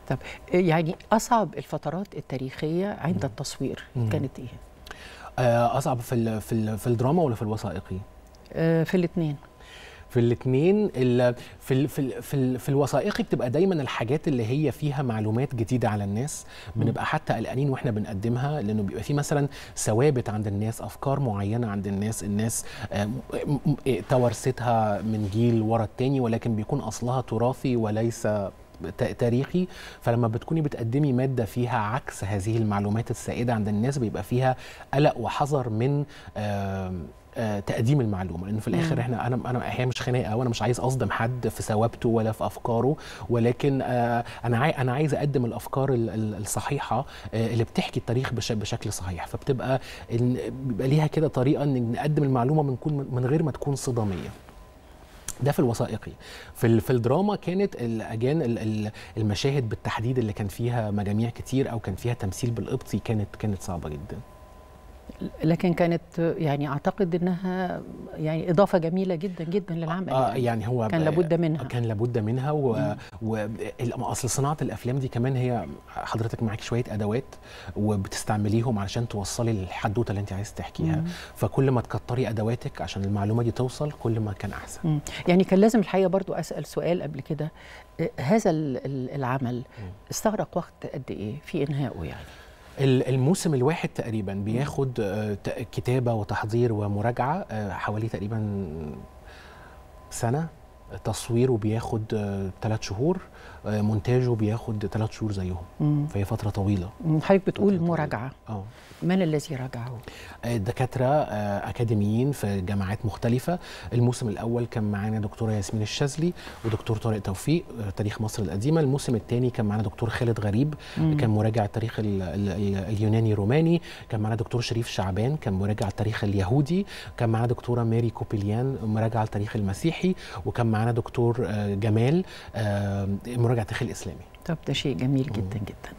طب يعني اصعب الفترات التاريخيه عند التصوير مم. كانت ايه آه، اصعب في ال في ال في الدراما ولا في الوثائقي آه، في الاثنين في الاثنين في ال في ال في, ال في الوثائقي بتبقى دايما الحاجات اللي هي فيها معلومات جديده على الناس بنبقى حتى قلقانين واحنا بنقدمها لانه بيبقى في مثلا ثوابت عند الناس افكار معينه عند الناس الناس آه، م- م- م- توارثتها من جيل ورا التاني ولكن بيكون اصلها تراثي وليس ت- تاريخي فلما بتكوني بتقدمي ماده فيها عكس هذه المعلومات السائده عند الناس بيبقى فيها قلق وحذر من آم، آه، تقديم المعلومه لان في مم. الاخر احنا انا انا هي مش خناقه وانا مش عايز اصدم حد في ثوابته ولا في افكاره ولكن آه، انا عاي انا عايز اقدم الافكار ال- ال- الصحيحه آه، اللي بتحكي التاريخ بش- بشكل صحيح فبتبقى إن بيبقى ليها كده طريقه ان نقدم المعلومه من كون من غير ما تكون صداميه ده في الوثائقي في ال- في الدراما كانت الاجان ال- ال- المشاهد بالتحديد اللي كان فيها مجاميع كتير او كان فيها تمثيل بالقبطي كانت كانت صعبه جدا لكن كانت يعني اعتقد انها يعني اضافه جميله جدا جدا للعمل اه يعني. يعني هو كان ب- لابد منها. كان لابد منها و... مم. و... ال- اصل صناعه الافلام دي كمان هي حضرتك معاكي شويه ادوات وبتستعمليهم علشان توصلي الحدوته اللي انت عايز تحكيها مم. فكل ما تكتري ادواتك عشان المعلومه دي توصل كل ما كان احسن مم. يعني كان لازم الحقيقه برضو اسال سؤال قبل كده آه، هذا ال- ال- العمل استغرق وقت قد ايه في انهائه يعني ال- الموسم الواحد تقريبا بياخد آه، ت- كتابه وتحضير ومراجعه آه، حوالي تقريبا سنه تصويره بياخد ثلاث شهور آه، مونتاجه بياخد ثلاث شهور زيهم مم. فهي فتره طويله مم. حضرتك بتقول فترة طويلة. مراجعه اه من الذي راجعه آه، دكاترة آه، أكاديميين في جامعات مختلفة الموسم الأول كان معانا دكتورة ياسمين الشاذلي ودكتور طارق توفيق آه، تاريخ مصر القديمة الموسم الثاني كان معانا دكتور خالد غريب مم. كان مراجع التاريخ ال- ال- ال- اليوناني روماني كان معانا دكتور شريف شعبان كان مراجع التاريخ اليهودي كان معانا دكتورة ماري كوبيليان مراجع التاريخ المسيحي وكان معانا دكتور آه، جمال آه، مراجع التاريخ الإسلامي طب ده شيء جميل جدا جدا